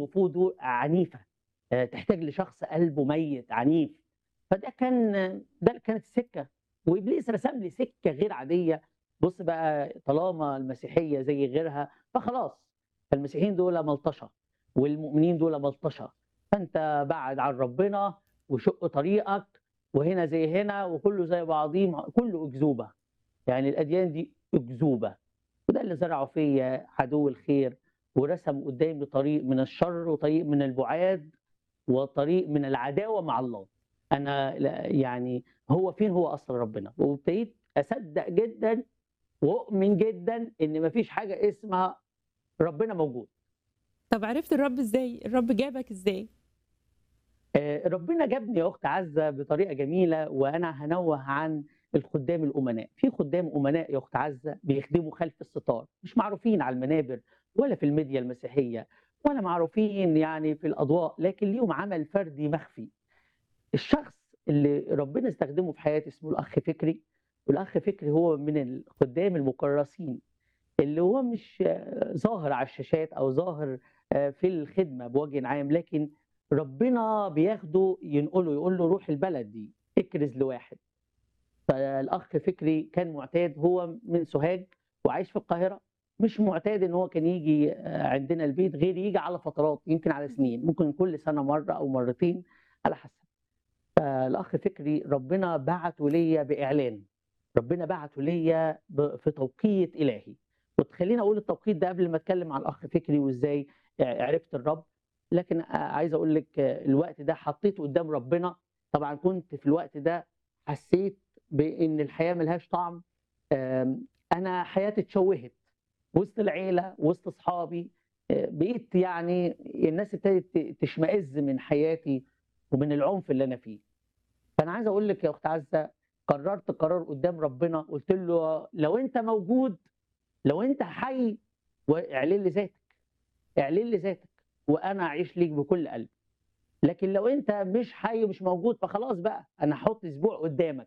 وفوده عنيفة آآ تحتاج لشخص قلبه ميت عنيف، فده كان ده كانت السكة، وإبليس رسم لي سكة غير عادية، بُص بقى طالما المسيحية زي غيرها فخلاص، فالمسيحيين دول ملطشة، والمؤمنين دول ملطشة، فأنت بعد عن ربنا وشق طريقك، وهنا زي هنا وكله زي بعضيه م كله أكذوبة، يعني الأديان دي أكذوبة، وده اللي زرعه فيّا عدو الخير، ورسم قدامي طريق من الشر وطريق من البُعاد، وطريق من العداوة مع الله، أنا ل يعني هو فين هو أصل ربنا، وابتديت أصدّق جدًا وأؤمن جدًا إن ما فيش حاجة اسمها ربنا موجود. طب عرفت الرب إزاي؟ الرب جابك إزاي؟ آآ ربنا جابني يا أخت عزة بطريقة جميلة، وأنا هانوّه عن الخُدّام الأمناء، في خُدّام أمناء يا أخت عزة بيخدموا خلف الستار، مش معروفين على المنابر ولا في الميديا المسيحية، ولا معروفين يعني في الأضواء، لكن ليهم عمل فردي مخفي. الشخص اللي ربنا استخدمه في حياتي اسمه الأخ فكري، والأخ فكري هو من الخُدّام المكرّسين، اللي هو مش ظاهر على الشاشات أو ظاهر آآ في الخدمة بوجه عام، لكن ربنا بياخده ينقله، يقول له روح البلد دي، اكرز لواحد. فالأخ فكري كان معتاد هو من سوهاج وعايش في القاهرة، مش معتاد إن هو كان ييجي آآ عندنا البيت غير ييجي على فترات، يمكن على سنين، ممكن كل سنة مرّة أو مرّتين على حسب. فالأخ فكري ربنا بعته ليّا بإعلان، ربنا بعته ليّا ب في توقيت إلهي، وتخلّيني أقول التوقيت ده قبل ما أتكلم عن الأخ فكري وإزاي ع عرفت الرب، لكن آآ عايز أقول لِك الوقت ده حطيته قدّام ربنا، طبعًا كنت في الوقت ده حسيت بإن الحياة ما لهاش طعم، آمم أنا حياتي اتشوّهت وسط العيلة، وسط أصحابي، آآ بقيت يعني الناس ابتدت ت تشمئز من حياتي ومن العنف اللي أنا فيه. فأنا عايز أقول لِك يا أخت عزة قررت قرار قدّام ربنا، قُلت له: "لو أنت موجود، لو أنت حي واعلن لي ذاتك، اعلن لي ذاتك وأنا أعيش ليك بكل قلبي. لكن لو أنت مش حي ومش موجود فخلاص بقى، أنا هاحط أسبوع قدّامك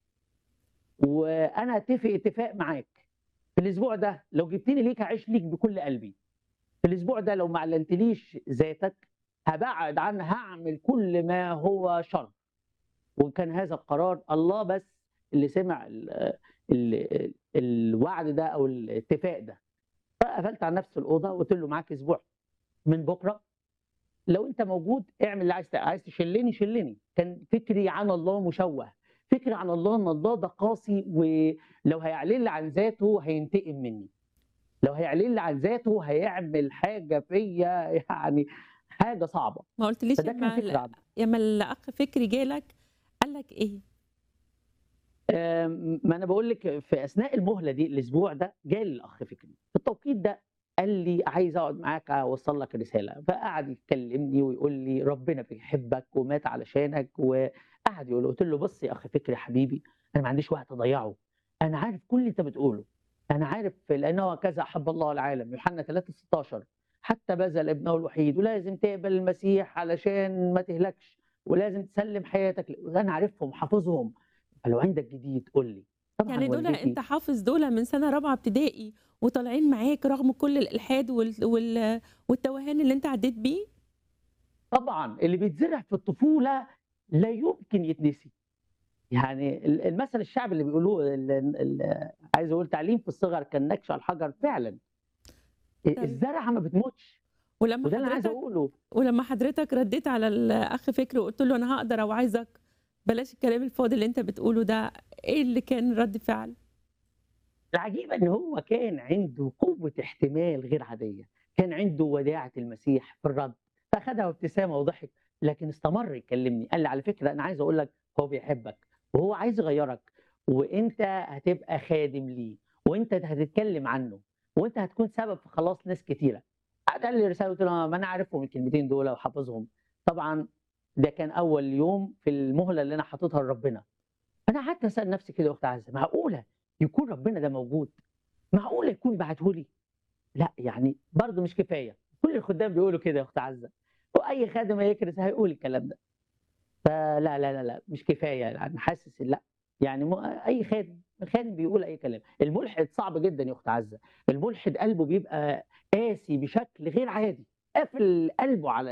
وأنا هاتفق اتفاق معاك، في الأسبوع ده لو جبتني ليك هاعيش ليك بكل قلبي، في الأسبوع ده لو ما أعلنتليش ذاتك هابعد عن هاعمل كل ما هو شر." وكان هذا القرار الله بس اللي سمع ال ال الوعد ده أو الاتفاق ده. فقفلت على نفسي الأوضة وقُلت له: "معاك أسبوع من بُكرة، لو أنت موجود اعمل اللي عايز ت عايز تشلّني شلّني." كان فكري عن الله مشوّه، فكري عن الله إن الله ده قاسي ولو هيعلن لي عن ذاته هينتقم منّي، لو هيعلن لي عن ذاته هيعمل حاجة فيّا يعني حاجة صعبة. ما قُلتليش فده كان أمّا فكري ال عنه. أمّا الأخ فكري جالك قال لك إيه؟ آمم ما أنا باقول لِك في أثناء المهلة دي الأسبوع ده جالي الأخ فكري، في التوقيت ده قال لي: "عايز أقعد معاك أوصّل لك رسالة." فقعد يكلمني ويقول لي: "ربنا بيحبك ومات علشانك." وقعد يقول، قُلت له: "بُص يا أخ فكري حبيبي، أنا ما عنديش وقت أضيّعه، أنا عارف كل اللي أنت بتقوله، أنا عارف لأنه هكذا أحب الله العالم." يوحنا 3:16 "حتى بذل ابنه الوحيد." ولازم تقبل المسيح علشان ما تهلكش، ولازم تسلّم حياتك ل أنا عارفهم حافظهم، فلو عندك جديد قُل لي. طبعًا يعني دول والدتي أنت حافظ دول من سنة رابعة ابتدائي وطالعين معاك رغم كل الإلحاد وال وال والتوهان اللي أنت عدّيت بيه؟ طبعًا، اللي بيتزرع في الطفولة لا يمكن يتنسي. يعني ال المثل الشعبي اللي بيقولوه ال ال عايز أقول تعليم في الصغر كالنكش على الحجر، فعلًا. آآ طيب. الزرعة ما بتموتش، ولمّا وده اللي أنا عايز حضرتك أقوله. ولمّا حضرتك ردّيت على الأخ فكري وقُلت له: "أنا هاقدر أوعظك، بلاش الكلام الفاضي اللي أنت بتقوله ده." إيه اللي كان رَد فعل؟ العجيب إن هو كان عنده قوة احتمال غير عادية، كان عنده وداعة المسيح في الرد، فأخدها بابتسامة وضحك، لكن استمر يكلمني، قال لي: "على فكرة أنا عايز أقول لك هو بيحبك، وهو عايز يغيّرك، وأنت هتبقى خادم ليه، وأنت هتتكلم عنه، وأنت هتكون سبب في خلاص ناس كتيرة." قعد قال لي رسالة قُلت له: "ما أنا عارفهم الكلمتين دول وحافظهم." طبعًا ده كان أول يوم في المهلة اللي أنا حاططها لربنا. فأنا قعدت أسأل نفسي كده يا أخت عزة، معقولة يكون ربنا ده موجود؟ معقولة يكون باعته لي؟ لأ، يعني برضه مش كفاية، كل الخدام بيقولوا كده يا أخت عزة، وأي خادم هيكرز هيقول الكلام ده. فلا، لا، لا، لأ، مش كفاية، أنا حاسس لأ، يعني م أي خادم، خادم بيقول أي كلام. الملحد صعب جدًا يا أخت عزة، الملحد قلبه بيبقى قاسي بشكل غير عادي، قافل قلبه على